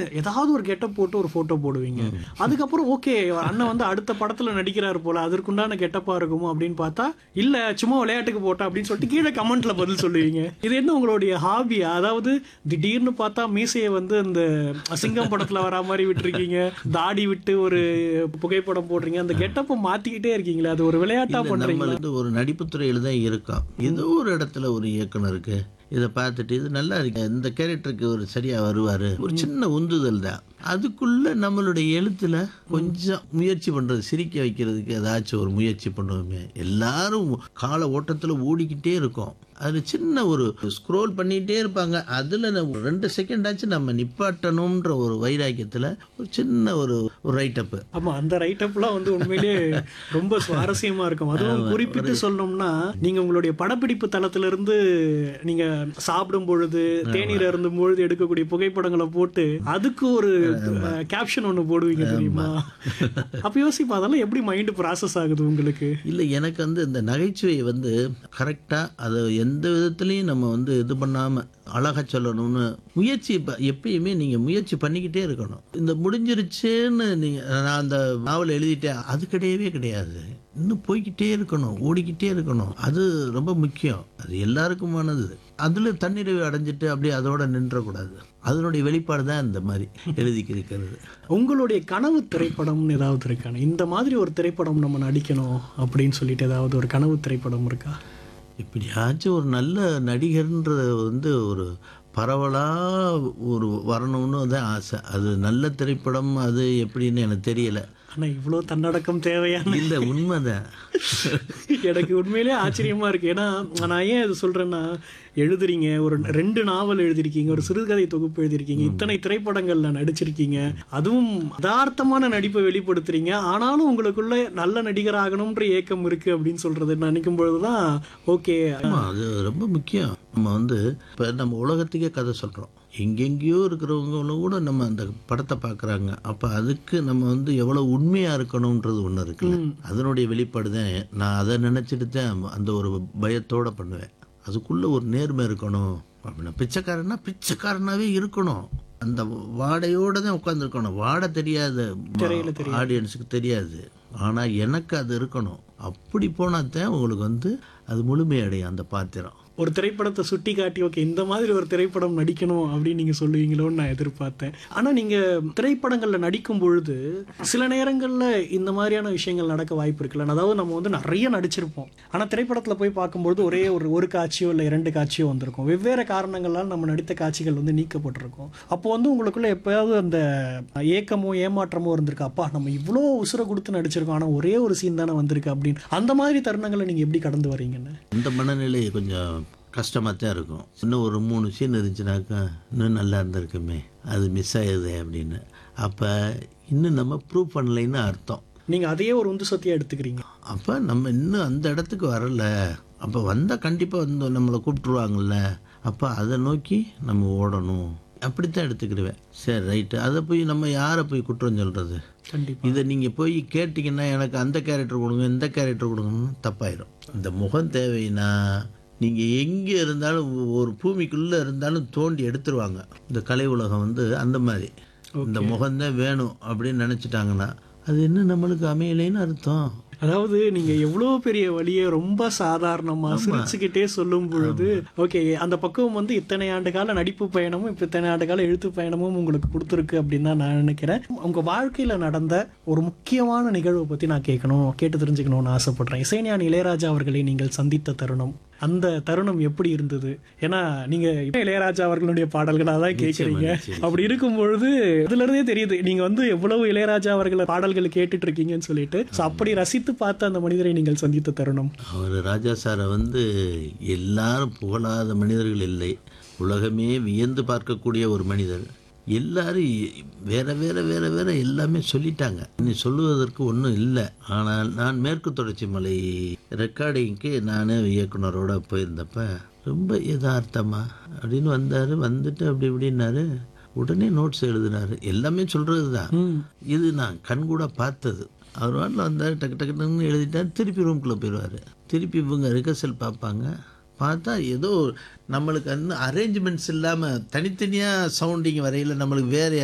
ஏதாவது ஒரு கெட்டப் போட்டு ஒரு போட்டோ போடுவீங்க அதுக்கப்புறம் ஓகே அண்ணன் வந்து அடுத்த படத்துல நடிக்கிறாரு போல அதற்குண்டான கெட்டப்பா இருக்குமோ அப்படின்னு பார்த்தா இல்ல சும்மா விளையாட்டுக்கு போட்டா அப்படின்னு சொல்லிட்டு கீழே கமெண்ட்ல பதில் சொல்லுவீங்க இது என்ன உங்களுடைய ஹாபியா அதாவது திடீர்னு பார்த்தா மீசையை வந்து அந்த சிங்கம் படத்துல வரா மாதிரி விட்டுருக்கீங்க தாடி விட்டு ஒரு புகைப்படம் போடுறீங்க அந்த கெட்டப்பை மாத்திக்கிட்டே இருக்கீங்களே அது ஒரு விளையாட்டா நம்ம பண்றீங்களா வந்து ஒரு நடிப்புத் துறையில தான் இருக்கோம் ஏதோ ஒரு இடத்துல ஒரு இயக்குனருக்கு இதை பார்த்துட்டு இது நல்லா இருக்கு இந்த கேரக்டருக்கு ஒரு சரியா வருவாரு ஒரு சின்ன உந்துதல் தான் அதுக்குள்ள நம்மளுடைய எழுத்துல கொஞ்சம் முயற்சி பண்றது சிரிக்க வைக்கிறதுக்கு ஏதாச்சும் ஒரு முயற்சி பண்ணுவோமே எல்லாரும் கால ஓட்டத்துல ஓடிக்கிட்டே இருக்கோம் அது சின்ன ஒரு ஸ்க்ரோல் பண்ணிகிட்டே இருப்பாங்க அதில் ஒரு ரெண்டு செகண்ட் ஆச்சு நம்ம நிப்பாட்டணுன்ற ஒரு வைராக்கியத்தில் ஒரு சின்ன ஒரு ஒரு ரைட்டப்பு ஆமா அந்த ரைட் அப்லாம் வந்து உண்மையிலேயே ரொம்ப சுவாரஸ்யமா இருக்கும் அதுவும் குறிப்பிட்டு சொல்லணும்னா நீங்க உங்களுடைய படப்பிடிப்பு தளத்துல இருந்து நீங்க சாப்பிடும் பொழுது தேநீர் அருந்தும் பொழுது எடுக்கக்கூடிய புகைப்படங்களை போட்டு அதுக்கு ஒரு கேப்ஷன் ஒண்ணு போடுவீங்க தெரியுமா அப்ப யோசிப்பா அதெல்லாம் எப்படி மைண்ட் ப்ராசஸ் ஆகுது உங்களுக்கு இல்லை எனக்கு வந்து இந்த நகைச்சுவையை வந்து கரெக்டாக அதை எந்த விதத்துலையும் நம்ம வந்து இது பண்ணாமல் அழகாக சொல்லணும்னு முயற்சி இப்போ எப்பயுமே நீங்கள் முயற்சி பண்ணிக்கிட்டே இருக்கணும் இந்த முடிஞ்சிருச்சுன்னு நீங்கள் நான் அந்த நாவல் எழுதிட்டேன் அது கிடையவே கிடையாது இன்னும் போய்க்கிட்டே இருக்கணும் ஓடிக்கிட்டே இருக்கணும் அது ரொம்ப முக்கியம் அது எல்லாருக்குமானது அதில் தன்னிறைவு அடைஞ்சிட்டு அப்படியே அதோட நின்றக்கூடாது அதனுடைய வெளிப்பாடு தான் இந்த மாதிரி எழுதிக்கிறது உங்களுடைய கனவு திரைப்படம்னு ஏதாவது இருக்கானே இந்த மாதிரி ஒரு திரைப்படம் நம்ம நடிக்கணும் அப்படின்னு சொல்லிட்டு ஏதாவது ஒரு கனவு திரைப்படம் இருக்கா இப்படியாச்சும் ஒரு நல்ல நடிகர்ன்றது வந்து ஒரு பரவலாக ஒரு வரணும்னு தான் ஆசை அது நல்ல திரைப்படம் அது எப்படின்னு எனக்கு தெரியல ஆனா இவ்வளவு தன்னடக்கம் தேவையான இல்லை உண்மைதான் எனக்கு உண்மையிலே ஆச்சரியமா இருக்கு ஏன்னா நான் ஏன் இது சொல்றேன்னா எழுதுறீங்க ஒரு ரெண்டு நாவல் எழுதிருக்கீங்க ஒரு சிறுகதை தொகுப்பு எழுதிருக்கீங்க இத்தனை திரைப்படங்கள்ல நடிச்சிருக்கீங்க அதுவும் யதார்த்தமான நடிப்பை வெளிப்படுத்துறீங்க ஆனாலும் உங்களுக்குள்ள நல்ல நடிகர் ஆகணும்ன்ற ஏக்கம் இருக்கு அப்படின்னு சொல்றது நினைக்கும் பொழுதுதான் ஓகே ஆமாம் அது ரொம்ப முக்கியம் நம்ம வந்து இப்போ நம்ம உலகத்துக்கே கதை சொல்கிறோம் எங்கெங்கேயோ இருக்கிறவங்களும் கூட நம்ம அந்த படத்தை பார்க்குறாங்க அப்போ அதுக்கு நம்ம வந்து எவ்வளோ உண்மையாக இருக்கணுன்றது ஒன்று இருக்குல்ல அதனுடைய வெளிப்பாடு தான் நான் அதை நினச்சிட்டு தான் அந்த ஒரு பயத்தோடு பண்ணுவேன் அதுக்குள்ளே ஒரு நேர்மை இருக்கணும் அப்படின்னா பிச்சைக்காரன்னா பிச்சைக்காரனாவே இருக்கணும் அந்த வாடையோட தான் உட்காந்துருக்கணும் வாடை தெரியாது ஆடியன்ஸுக்கு தெரியாது ஆனால் எனக்கு அது இருக்கணும் அப்படி போனால் தான் உங்களுக்கு வந்து அது முழுமையடையும் அந்த பாத்திரம் ஒரு திரைப்படத்தை சுட்டி காட்டி ஓகே இந்த மாதிரி ஒரு திரைப்படம் நடிக்கணும் அப்படின்னு நீங்க சொல்லுவீங்களோன்னு நான் எதிர்பார்த்தேன் ஆனா நீங்க திரைப்படங்கள்ல நடிக்கும் பொழுது சில நேரங்கள்ல இந்த மாதிரியான விஷயங்கள் நடக்க வாய்ப்பு இருக்குல்ல அதாவது நம்ம வந்து நிறைய நடிச்சிருப்போம் ஆனா திரைப்படத்துல போய் பார்க்கும்பொழுது ஒரே ஒரு ஒரு காட்சியோ இல்லை இரண்டு காட்சியோ வந்திருக்கும் வெவ்வேறு காரணங்களால் நம்ம நடித்த காட்சிகள் வந்து நீக்கப்பட்டிருக்கும் அப்போ வந்து உங்களுக்குள்ள எப்பயாவது அந்த ஏக்கமோ ஏமாற்றமோ இருந்திருக்கு அப்பா நம்ம இவ்வளோ உசுரை கொடுத்து நடிச்சிருக்கோம் ஆனா ஒரே ஒரு சீன் தானே வந்திருக்கு அப்படின்னு அந்த மாதிரி தருணங்களை நீங்க எப்படி கடந்து வரீங்கன்னு இந்த மனநிலை கொஞ்சம் கஷ்டமாக தான் இருக்கும் இன்னும் ஒரு மூணு சீன் இருந்துச்சுனாக்கா இன்னும் நல்லா இருந்திருக்குமே அது மிஸ் ஆகுது அப்படின்னு அப்போ இன்னும் நம்ம ப்ரூவ் பண்ணலைன்னு அர்த்தம் நீங்க அதையே ஒரு உந்து சத்தியா எடுத்துக்கிறீங்க அப்போ நம்ம இன்னும் அந்த இடத்துக்கு வரல அப்போ வந்தால் கண்டிப்பாக வந்து நம்மளை கூப்பிட்ருவாங்கல்ல அப்போ அதை நோக்கி நம்ம ஓடணும் அப்படித்தான் எடுத்துக்கிடுவேன் சரி ரைட்டு அதை போய் நம்ம யாரை போய் குற்றம் சொல்கிறது கண்டிப்பா இதை நீங்கள் போய் கேட்டிங்கன்னா எனக்கு அந்த கேரக்டர் கொடுங்க இந்த கேரக்டர் கொடுங்கன்னு தப்பாயிடும் இந்த முகம் தேவைன்னா நீங்கள் எங்கே இருந்தாலும் ஒரு பூமிக்குள்ளே இருந்தாலும் தோண்டி எடுத்துருவாங்க இந்த கலை உலகம் வந்து அந்த மாதிரி இந்த முகம்தான் வேணும் அப்படின்னு நினச்சிட்டாங்கன்னா அது என்ன நம்மளுக்கு அமையலைன்னு அர்த்தம் அதாவது நீங்க எவ்வளவு பெரிய வழியை ரொம்ப சாதாரணமா சிரிச்சுக்கிட்டே சொல்லும் பொழுது ஓகே அந்த பக்குவம் வந்து இத்தனை ஆண்டு கால நடிப்பு பயணமும் இப்ப இத்தனை ஆண்டு கால எழுத்து பயணமும் உங்களுக்கு கொடுத்துருக்கு அப்படின்னு தான் நான் நினைக்கிறேன் உங்க வாழ்க்கையில நடந்த ஒரு முக்கியமான நிகழ்வை பத்தி நான் கேட்கணும் கேட்டு தெரிஞ்சுக்கணும்னு ஆசைப்படுறேன் இசைஞானி இளையராஜா அவர்களை நீங்கள் சந்தித்த தருணம் அந்த தருணம் எப்படி இருந்தது ஏன்னா நீங்க இப்ப இளையராஜா அவர்களுடைய பாடல்களா தான் கேட்குறீங்க அப்படி இருக்கும் பொழுது அதுல இருந்தே தெரியுது நீங்க வந்து எவ்வளவு இளையராஜா அவர்கள் பாடல்கள் கேட்டுட்டு இருக்கீங்கன்னு சொல்லிட்டு So அப்படி ரசித்து பார்த்த அந்த மனிதரை நீங்கள் சந்தித்த தருணம் அவர் ராஜா சாரை வந்து எல்லாரும் புகழாத மனிதர்கள் இல்லை உலகமே வியந்து பார்க்கக்கூடிய ஒரு மனிதர் எல்லாரும் எ- வேற வேற வேற வேற எல்லாமே சொல்லிட்டாங்க இனி சொல்லுவதற்கு ஒன்றும் இல்லை ஆனால் நான் மேற்கு தொடர்ச்சி மலை ரெக்கார்டிங்க்கு நான் இயக்குனரோட போயிருந்தப்ப ரொம்ப யதார்த்தமா அப்படின்னு வந்தார் வந்துட்டு அப்படி இப்படின்னாரு உடனே நோட்ஸ் எழுதினாரு எல்லாமே சொல்றது தான் இது நான் கண்கூட பார்த்தது அவர் வாட்டில் வந்தார் டக்கு டக்கு டக்குன்னு எழுதிட்டார் திருப்பி ரூம்குள்ளே போயிடுவார் திருப்பி இவங்க ரிகர்சல் பார்ப்பாங்க பார்த்தா ஏதோ நம்மளுக்கு வந்து அரேஞ்ச்மெண்ட்ஸ் இல்லாமல் தனித்தனியாக சவுண்டிங் வரையில் நம்மளுக்கு வேறு